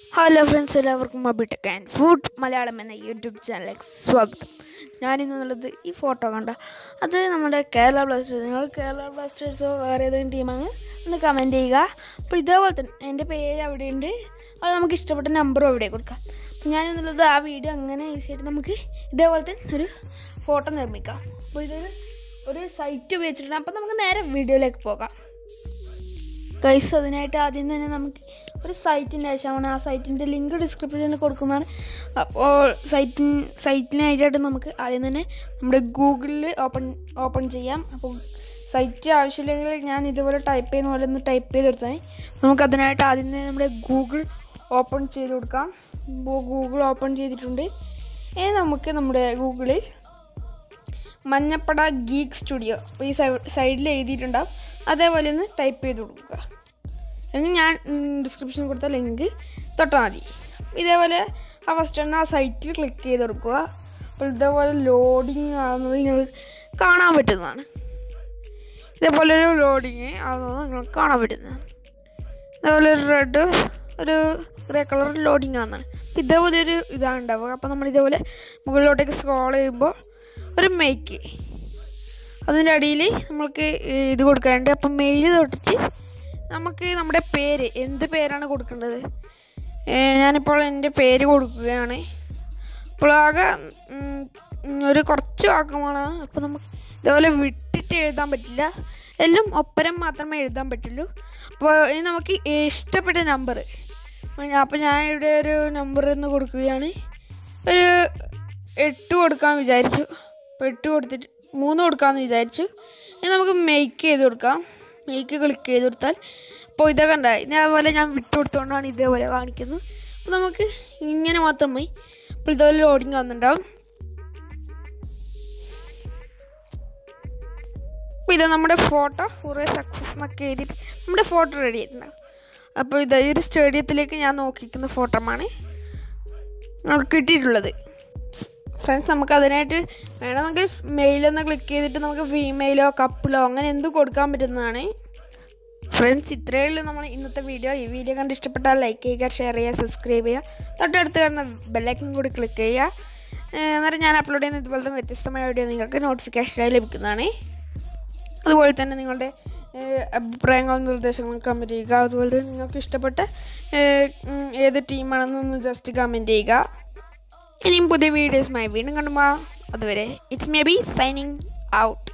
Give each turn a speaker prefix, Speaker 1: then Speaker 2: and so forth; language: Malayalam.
Speaker 1: ഹലോ ഫ്രണ്ട്സ് എല്ലാവർക്കും മബിടെക് ആൻഡ് ഫുഡ് മലയാളം എന്ന യൂട്യൂബ് ചാനലിലേക്ക് സ്വാഗതം ഞാനിന്നുള്ളത് ഈ ഫോട്ടോ കണ്ട അത് നമ്മുടെ കേരള ബ്ലാസ്റ്റേഴ്സ് നിങ്ങൾ കേരള ബ്ലാസ്റ്റേഴ്സോ വേറെ ഏതെങ്കിലും ടീമാണ് ഒന്ന് കമൻറ്റ് ചെയ്യുക അപ്പോൾ ഇതേപോലെ തന്നെ എൻ്റെ പേര് അവിടെയുണ്ട് അത് നമുക്ക് ഇഷ്ടപ്പെട്ട നമ്പറും അവിടെ കൊടുക്കാം അപ്പോൾ ഞാനിന്നുള്ളത് ആ വീഡിയോ അങ്ങനെ ഈസി ആയിട്ട് നമുക്ക് ഇതേപോലത്തെ ഒരു ഫോട്ടോ നിർമ്മിക്കാം അപ്പോൾ ഇതൊരു ഒരു സൈറ്റ് ഉപയോഗിച്ചിട്ടുണ്ട് അപ്പോൾ നമുക്ക് നേരെ വീഡിയോയിലേക്ക് പോകാം ഗൈസ് അതിനായിട്ട് ആദ്യം തന്നെ നമുക്ക് ഒരു സൈറ്റിൻ്റെ ആവശ്യമാണ് ആ സൈറ്റിൻ്റെ ലിങ്ക് ഡിസ്ക്രിപ്ഷനിൽ കൊടുക്കുന്നതാണ് അപ്പോൾ സൈറ്റിന് സൈറ്റിനായിട്ട് നമുക്ക് ആദ്യം തന്നെ നമ്മുടെ ഗൂഗിളിൽ ഓപ്പൺ ഓപ്പൺ ചെയ്യാം അപ്പോൾ സൈറ്റ് ആവശ്യമില്ലെങ്കിൽ ഞാൻ ഇതുപോലെ ടൈപ്പ് ചെയ്യുന്ന പോലെ ഒന്ന് ടൈപ്പ് ചെയ്ത് കൊടുത്താൽ മതി. നമുക്ക് അതിനായിട്ട് ആദ്യം തന്നെ നമ്മുടെ ഗൂഗിൾ ഓപ്പൺ ചെയ്ത് കൊടുക്കാം ഇപ്പോൾ ഗൂഗിൾ ഓപ്പൺ ചെയ്തിട്ടുണ്ട് ഇനി നമുക്ക് നമ്മുടെ ഗൂഗിളിൽ മഞ്ഞപ്പട ഗീക്ക് സ്റ്റുഡിയോ അപ്പോൾ ഈ സൈഡിൽ എഴുതിയിട്ടുണ്ടാവും അതേപോലെ ഒന്ന് ടൈപ്പ് ചെയ്ത് കൊടുക്കുക എന്ന് ഞാൻ ഡിസ്ക്രിപ്ഷനിൽ കൊടുത്ത ലിങ്ക് തൊട്ടാൽ മതി ഇതേപോലെ ആ ഫസ്റ്റ് തന്നെ ആ സൈറ്റിൽ ക്ലിക്ക് ചെയ്ത് കൊടുക്കുക അപ്പോൾ ഇതേപോലെ ലോഡിങ് ആവുന്നത് നിങ്ങൾക്ക് കാണാൻ പറ്റുന്നതാണ് ഇതേപോലെ ഒരു ലോഡിങ് ആവുന്നത് നിങ്ങൾക്ക് കാണാൻ പറ്റുന്നതാണ് ഇതേപോലെ ഒരു റെഡ് ഒരു ഗ്രേ കളർ ലോഡിങ് ആവുന്നതാണ് അപ്പോൾ ഇതേപോലെ ഒരു ഇതാണ് ഉണ്ടാവുക അപ്പോൾ നമ്മൾ ഇതേപോലെ മുകളിലോട്ടേക്ക് സ്ക്രോൾ ചെയ്യുമ്പോൾ ഒരു മേക്ക് അതിൻ്റെ അടിയിൽ നമ്മൾക്ക് ഇത് കൊടുക്കാനുണ്ട് അപ്പം മെയിൽ തൊട്ടിട്ട് നമുക്ക് നമ്മുടെ പേര് എന്ത് പേരാണ് കൊടുക്കേണ്ടത് ഏഹ് ഞാനിപ്പോൾ എൻ്റെ പേര് കൊടുക്കുകയാണ് അപ്പോൾ ആകെ ഉം, ഉം, ഒരു കുറച്ച് വാക്കുമാണ് അപ്പോൾ നമുക്ക് ഇതേപോലെ വിട്ടിട്ട് എഴുതാൻ പറ്റില്ല എല്ലാം ഒപ്പരം മാത്രമേ എഴുതാൻ പറ്റുള്ളൂ അപ്പോൾ ഇനി നമുക്ക് ഇഷ്ടപ്പെട്ട നമ്പർ അപ്പോൾ ഞാൻ ഇവിടെ ഒരു നമ്പർ എന്ന് കൊടുക്കുകയാണ് ഒരു എട്ട് കൊടുക്കാൻ വിചാരിച്ചു അപ്പോൾ എട്ട് കൊടുത്തിട്ട് മൂന്ന് കൊടുക്കാമെന്ന് വിചാരിച്ചു ഇനി നമുക്ക് മെയ്ക്ക് ചെയ്ത് കൊടുക്കാം മെയ്ക്ക് ക്ലിക്ക് ചെയ്ത് കൊടുത്താൽ അപ്പോൾ ഇതൊക്കെ ഉണ്ടായി ഇതേപോലെ ഞാൻ വിട്ടു കൊടുത്തുകൊണ്ടാണ് ഇതേപോലെ കാണിക്കുന്നത് അപ്പോൾ നമുക്ക് ഇങ്ങനെ മാത്രം മതി അപ്പോൾ ഇതുപോലെ ലോഡിങ് ആവുന്നുണ്ടാവും അപ്പോൾ ഇത് നമ്മുടെ ഫോട്ടോ കുറേ സക്സസ് എന്നൊക്കെ എഴുതിയിട്ട് നമ്മുടെ ഫോട്ടോ റെഡി ആയിട്ടുണ്ടാവും അപ്പോൾ ഇത് ഈ ഒരു സ്റ്റേഡിയത്തിലേക്ക് ഞാൻ നോക്കിക്കുന്ന ഫോട്ടോമാണ് നമുക്ക് കിട്ടിയിട്ടുള്ളത് ഫ്രണ്ട്സ് നമുക്ക് അതിനായിട്ട് വേണമെങ്കിൽ മെയിലൊന്ന് ക്ലിക്ക് ചെയ്തിട്ട് നമുക്ക് ഫീമെയിലോ കപ്പിളോ അങ്ങനെ എന്തും കൊടുക്കാൻ പറ്റുന്നതാണ് ഫ്രണ്ട്സ് ഇത്രയേ ഉള്ളൂ നമ്മൾ ഇന്നത്തെ വീഡിയോ ഈ വീഡിയോ കണ്ട് ഇഷ്ടപ്പെട്ടാൽ ലൈക്ക് ചെയ്യുക ഷെയർ ചെയ്യുക സബ്സ്ക്രൈബ് ചെയ്യുക തൊട്ടടുത്ത് കാണുന്ന ബെല്ലൈക്കൻ കൂടി ക്ലിക്ക് ചെയ്യുക ഏഹ് അന്നേരം ഞാൻ അപ്ലോഡ് ചെയ്യുന്ന ഇതുപോലത്തെ വ്യത്യസ്തമായ വീഡിയോ നിങ്ങൾക്ക് നോട്ടിഫിക്കേഷനായി ലഭിക്കുന്നതാണ് അതുപോലെ തന്നെ നിങ്ങളുടെ ഏഹ്, അഭിപ്രായങ്ങളും നിർദ്ദേശങ്ങളും കമൻറ്റ് ചെയ്യുക അതുപോലെ തന്നെ നിങ്ങൾക്ക് ഇഷ്ടപ്പെട്ട ഏഹ്, ഉം, ഏത് ടീമാണെന്നൊന്ന് ജസ്റ്റ് കമൻറ്റ് ചെയ്യുക ഇനിയും പുതിയ വീഡിയോസുമായി വീണ്ടും കണ്ടുമ്പോൾ അതുവരെ it's maybe signing out